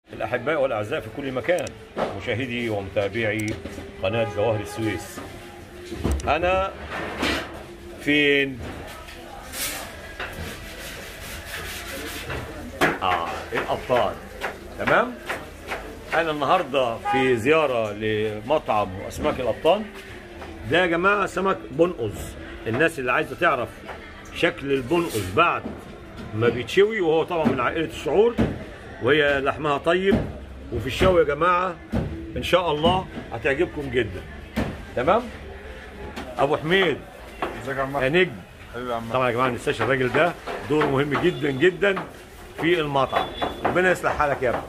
الأحباء والأعزاء في كل مكان مشاهدي ومتابعي قناة جواهر السويس أنا فين؟ آه الأبطال تمام؟ أنا النهاردة في زيارة لمطعم أسماك الأبطال ده يا جماعة سمك بنقز الناس اللي عايزة تعرف شكل البنقز بعد ما بيتشوي وهو طبعا من عائلة الشعور وهي لحمها طيب وفي الشوي يا جماعة إن شاء الله هتعجبكم جدا تمام؟ أبو حميد ازيك يا عم يا نجم حبيبي يا عم طبعا يا جماعة ما ننساش الراجل ده دوره مهم جدا جدا في المطعم ربنا يصلح حالك يا ابني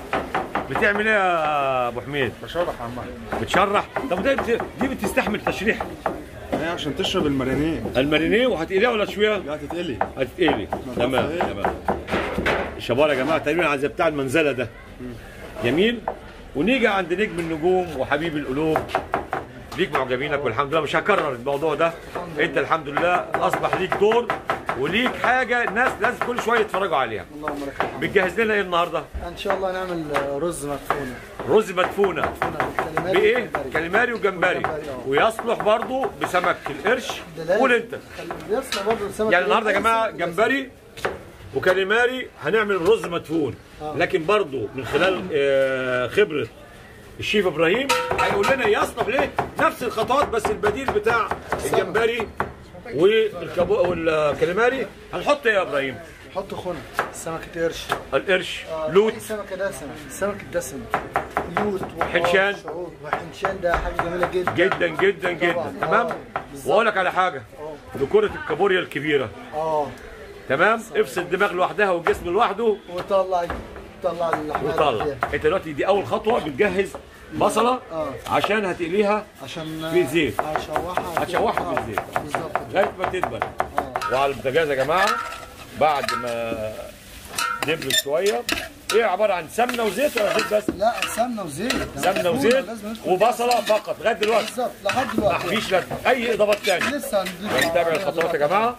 بتعمل ايه يا ابو حميد؟ بشرح يا عم بتشرح؟ طب ده بت... دي بتستحمل تشريح هي عشان تشرب المارينيه المارينيه وهتقليها ولا تشويها؟ لا تتقلي هتتقلي تمام إيه؟ تمام الشباب يا جماعه تقريبا عايز بتاع المنزله ده جميل ونيجي عند نجم النجوم وحبيب القلوب ليك معجبينك والحمد لله مش هكرر الموضوع ده انت الحمد لله اصبح ليك دور وليك حاجه الناس لازم كل شويه يتفرجوا عليها اللهم بارك فيك. بتجهز لنا ايه النهارده ان شاء الله نعمل رز مدفونه رز مدفونه بالكاليماري بايه والجمبري. كاليماري وجمبري وجمبري، آه. ويصلح برضو بسمك القرش ده لازم. قول انت بيصنع برضه السمك يعني النهارده يا القرش جماعه بس. جمبري وكاليماري هنعمل رز مدفون لكن برضو من خلال آه، خبره الشيف ابراهيم هيقول لنا يصلح ليه نفس الخطوات بس البديل بتاع الجمبري والكابو والكاليماري هنحط ايه يا ابراهيم؟ حط خن سمكة قرش القرش آه، لوت أي سمكة دسمة السمك الدسم لوت وحار، حنشان. شعور. وحنشان ده حاجة جميلة جدا جدا جدا جدا طبعاً. تمام؟ آه، بالظبط. واقول لك على حاجه ذكوره الكابوريا الكبيره اه تمام؟ افصل الدماغ لوحدها والجسم لوحده وطلع طلع اللحمات وطلع فيها. انت دلوقتي دي اول خطوه بتجهز بصله آه. عشان هتقليها عشان في زيت. هشوحها هتشوحها آه، في الزيت. بالظبط كده. لغايه ما تدبل آه. وعلى البوتاجاز يا جماعه بعد ما دبلت شويه ايه عباره عن سمنه وزيت ولا زيت بس؟ لا سمنة وزيت ده سمنه مدفونة، وزيت لازم ندخل وبصله فقط لغايه دلوقتي بالظبط لحد دلوقتي مفيش لا اي اضافات تانية لسه هنضيف نتابع الخطوات يا جماعه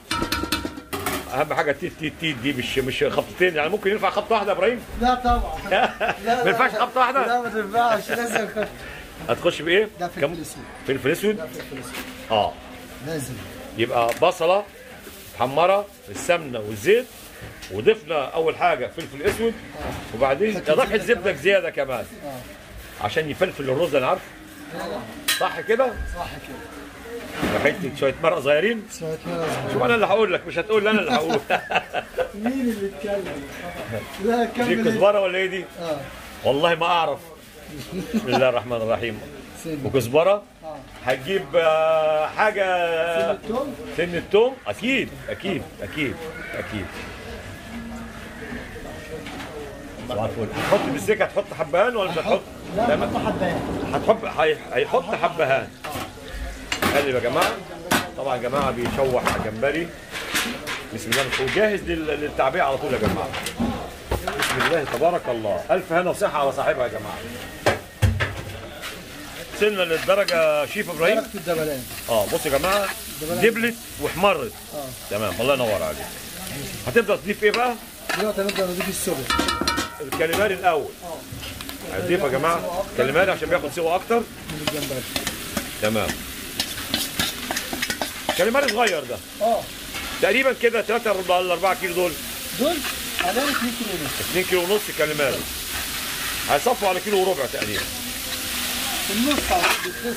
اهم حاجه تيت تيت تيت دي مش مش خطتين يعني ممكن ينفع خطه واحده يا ابراهيم لا طبعا لا ما ينفعش خبطة واحدة؟ لا ما تنفعش لازم خط هتخش بايه؟ ده فلفل كم؟ اسود فلفل اسود ده فلفل اسود اه لازم يبقى بصله محمره السمنه والزيت وضفنا اول حاجه فلفل اسود وبعدين حتة اضافه زبدة زبده زياده كمان اه عشان يفلفل الرز انا عارف صح كده صح كده وحته شويه مرق صغيرين شوية مرق شوف انا اللي هقول لك مش هتقول لي انا اللي هقول مين اللي اتكلم؟ لا دي كمل كزبره ولا ايه دي اه والله ما اعرف بسم الله الرحمن الرحيم سن وكزبره اه هتجيب آه، حاجه التوم سن التوم اكيد اكيد اكيد اكيد صباح الفل هتحط بالسكه هتحط حبهان ولا مش هتحط؟ لا تمام. حط حبايه هتحط هي- هيحط حبهان قلب يا جماعه طبعا يا جماعه بيشوح جمبري بسم الله وجاهز لل- للتعبئه على طول يا جماعه بسم الله تبارك الله الف هنا وصحه على صاحبها يا جماعه وصلنا للدرجه شيف ابراهيم درجة الدبلان اه بصوا يا جماعه دبلت واحمرت اه تمام الله ينور عليك هتبدا تضيف ايه بقى دلوقتي هنبدا نضيف السجق الكاليماري الاول هتضيف يا جماعه كاليماري عشان بياخد سوا اكتر من الجمبري تمام كاليماري صغير ده اه تقريبا كده 3 ولا 4 كيلو دول دول حوالي 2 كيلو ونص 2 كيلو ونص كاليماري هيصفوا على كيلو وربع تقريبا في النص على الكيس.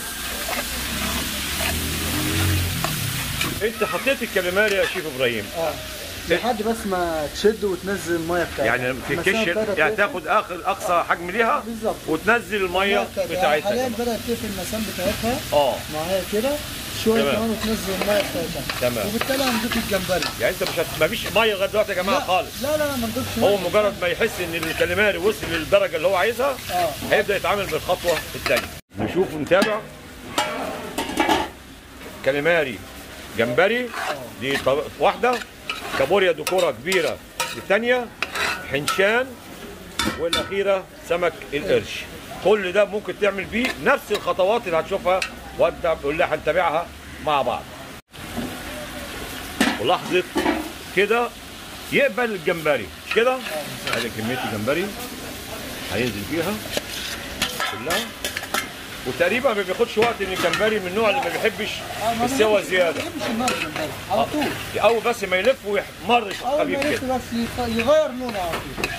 انت حطيت الكاليماري يا شيف ابراهيم اه لحد بس ما تشد وتنزل الميه بتاعتها يعني المسافة تكش بدأت يعني تقفل. تاخد اخر اقصى حجم ليها بالظبط. وتنزل الميه بتاعتها حاليا كمان. بدات تقفل المسام بتاعتها اه معايا كده شويه تمام. كمان وتنزل الميه بتاعتها تمام. وبالتالي هنضيف الجمبري يعني انت مش هت... مفيش ميه لغايه دلوقتي يا جماعه لا خالص لا لا ما نضيفش هو مية. مجرد ما يحس ان الكاليماري وصل للدرجه اللي هو عايزها اه هيبدا يتعامل بالخطوه الثانيه نشوف ونتابع كاليماري جمبري دي طب... واحده كابوريا دكوره كبيره الثانيه حنشان والاخيره سمك القرش كل ده ممكن تعمل بيه نفس الخطوات اللي هتشوفها وانت واللي هنتابعها مع بعض ولحظه كده يقبل الجمبري مش كده؟ ادي كميه الجمبري هينزل فيها كلها وتقريبا ما بياخدش وقت ان الجمبري من النوع اللي ما بيحبش السوا زياده ما بيحبش النار الجمبري على طول اول بس ما يلف ويحمر اول ما خفيف يلف كده بس يخ- يغير لونه على طول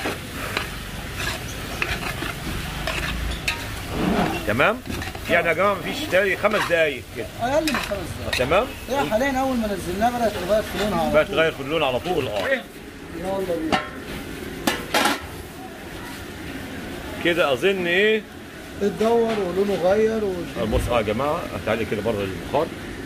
تمام يعني يا جماعه مفيش تاني خمس دقايق كده اقل من خمس دقايق تمام هي حاليا اول ما نزلناها بدات تغير في لونها على بقى طول تغير في اللون على طول اه يلا بينا كده اظن ايه اتدور ولونه غير و... بص اه يا جماعه تعالي كده بره البخار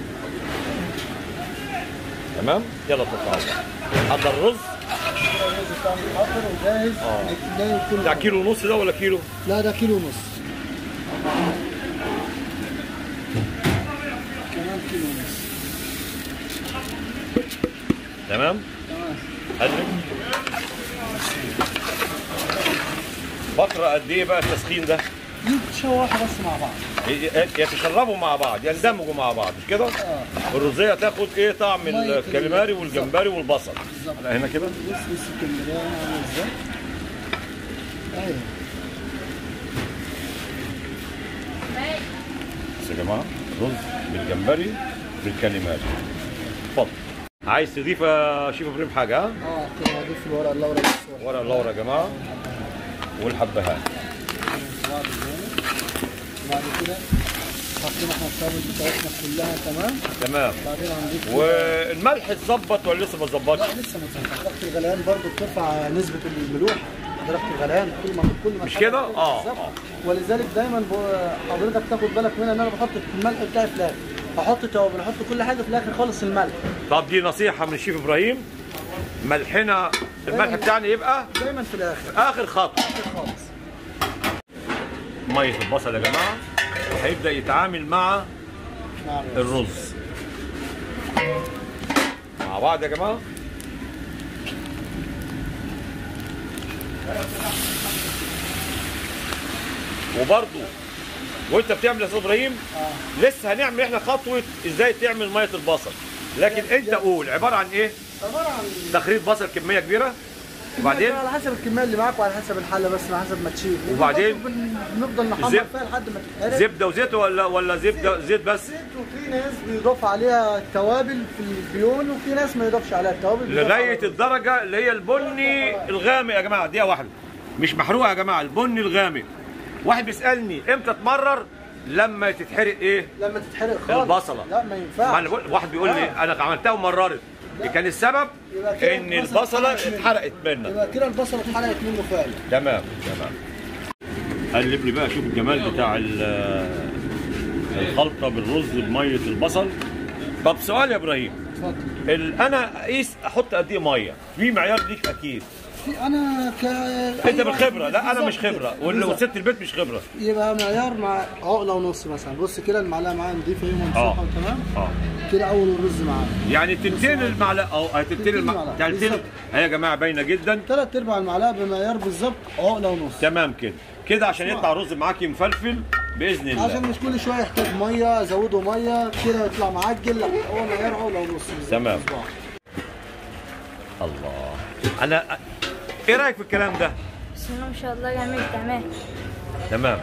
تمام يلا تطلع حضر الرز الرز بتاعنا متحضر وجاهز آه. جاي كله بتاع كيلو ونص ده ولا كيلو لا ده كيلو ونص كمان كيلو ونص تمام تمام قلب فترة قد ايه بقى التسخين ده؟ يتشوحوا بس مع بعض ي- يتشربوا مع بعض يندمجوا مع بعض مش كده؟ اه الرزية تاخد ايه طعم مية الكاليماري ال- والجمبري والبصل بالظبط لا هنا كده بص بص الكمبريه عامل ازاي ايوه بس يا جماعة رز بالجمبري بالكاليماري اتفضل عايز تضيف يا شيف ابراهيم حاجة ها؟ اه كده هضيف الورق اللورا بس ورق ورق اللورا يا جماعة والحبهان بعد ذلك بعد كده حطينا احنا التوابل بتاعتنا كلها تمام تمام بعدين هنضيف والملح اتظبط ولا لسه ما اتظبطش؟ لا لسه ما اتظبطش. درجه الغليان برضو بترفع نسبه الملوحه درجه الغليان كل ما كل ما مش الحاجة كده؟ بتقل آه، بالظبط. آه. ولذلك دايما ب- حضرتك تاخد بالك منها ان انا بحط الملح بتاعي في الاخر احط توابل احط كل حاجه في الاخر خالص الملح طب دي نصيحة من الشيف ابراهيم ملحنا الملح بتاعنا يبقى دايما في الاخر اخر خطوة اخر خالص مية البصل يا جماعة هيبدأ يتعامل مع مع الرز. الرز مع بعض يا جماعة وبرضو وانت بتعمل يا استاذ ابراهيم اه لسه هنعمل احنا خطوة ازاي تعمل مية البصل لكن انت قول عبارة عن ايه عباره عن تخريط بصل كمية كبيرة وبعدين على حسب الكميه اللي معاك وعلى حسب الحله بس على حسب ما تشيل وبعدين؟ بن- بنفضل نحمر زب- فيها لحد ما تتحرق زبدة وزيت ولا ولا زبدة زيت بس زيت وفي ناس بيضاف عليها التوابل في البيون وفي ناس ما يضافش عليها التوابل بيضاف لغايه عليها. الدرجه اللي هي البني الغامق يا جماعه دقيقه واحده مش محروقه يا جماعه البني الغامق واحد بيسالني امتى تمرر لما تتحرق ايه لما تتحرق خالص البصلة. لا ما ما ينفعش أنا بقول- واحد بيقول لي آه. انا عملتها ومررت كان السبب يبقى كده ان البصلة البصله اتحرقت منك. اتحرقت منك يبقى كده البصله اتحرقت منه فعلا تمام تمام قلب لي بقى شوف الجمال بتاع ال- الخلطه بالرز بميه البصل طب سؤال يا ابراهيم اتفضل ال- انا اقيس احط قد ايه ميه في معيار ليك اكيد في انا ك انت بالخبره لا انا مش بالظبط خبره كده. وال- بالظبط. وست البيت مش خبره يبقى معيار مع عقله ونص مثلا بص كده المعلقه معايا نضيفه ايه اه وممسوحه تمام اه كده اول الرز معايا يعني تلتين المعلقه اه تلتين تلتين المعلقه المعلقة. تلتين بالظبط. اهي يا جماعه باينه جدا ثلاث ارباع المعلقه بمعيار بالظبط عقله ونص تمام كده كده عشان يطلع الرز معاكي مفلفل باذن عشان الله مش كل شويه يحتاج ميه ازوده ميه كده يطلع معجل لا هو معيار عقله ونص بالظبط تمام. صباع. الله انا ايه رايك في الكلام ده بسم الله ما شاء الله جميل تمام تمام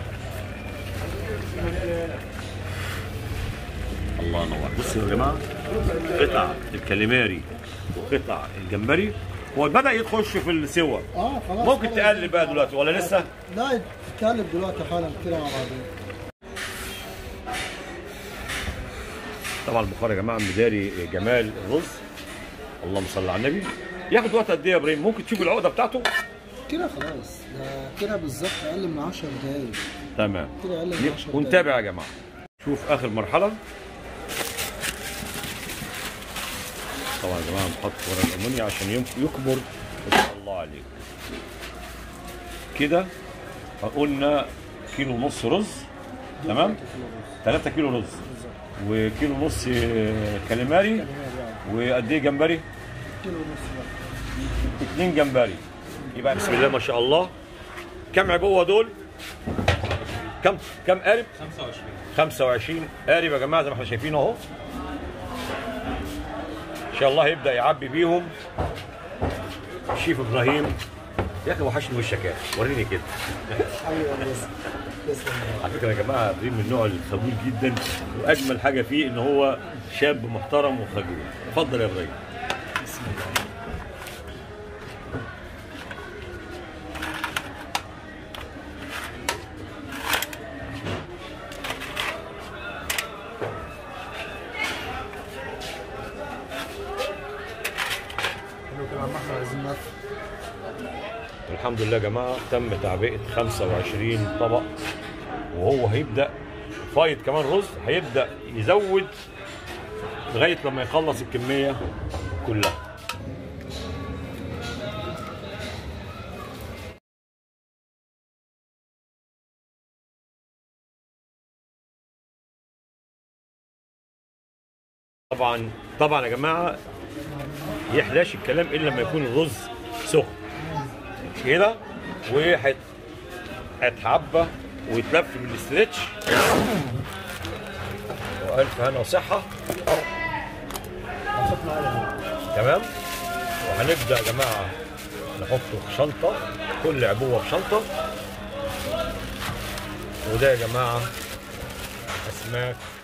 الله ينور بصوا يا جماعه قطع الكاليماري وقطع الجمبري هو بدا يخش في السوا اه خلاص ممكن خلاص. تقلب بقى دلوقتي ولا لسه لا تقلب دلوقتي حالا كده مع بعضين طبعا البخار يا جماعه مداري جمال الرز اللهم صل على النبي ياخد وقت قد ايه يا ابراهيم ممكن تشوف العقده بتاعته كده خلاص ده كده بالظبط اقل من 10 دقايق تمام كده اقل من 10 دقايق ونتابع يا جماعه شوف اخر مرحله طبعا يا جماعه نحط ورق الالومنيا عشان يم- يكبر ما شاء الله عليك كده قلنا كيلو ونص رز تمام 3 كيلو رز وكيلو ونص آه، كاليماري وقد ايه جمبري كيلو ونص بقى. اتنين جمبري يبقى بسم الله ما شاء الله كم عبوه دول كم كم قارب 25 25 قارب يا جماعه زي ما احنا شايفين اهو ان شاء الله هيبدا يعبي بيهم الشيف ابراهيم يا اخي وحشني وشك يا اخي وريني كده حبيبي يا باسم تسلم على فكره يا جماعه ابراهيم من النوع الخجول جدا واجمل حاجه فيه ان هو شاب محترم وخجول اتفضل يا ابراهيم حلو كده يا عم احمد عايزين نقفل الحمد لله يا جماعه تم تعبئه 25 طبق وهو هيبدا فايت كمان رز هيبدا يزود لغايه لما يخلص الكميه كلها طبعا طبعا يا جماعه يحلاش الكلام الا لما يكون الرز سخن كده وهيتعبى ويتلف بالاسترتش والف هنا وصحه تمام وهنبدا يا جماعه نحطه في شنطه كل عبوه في شنطه وده يا جماعه اسماك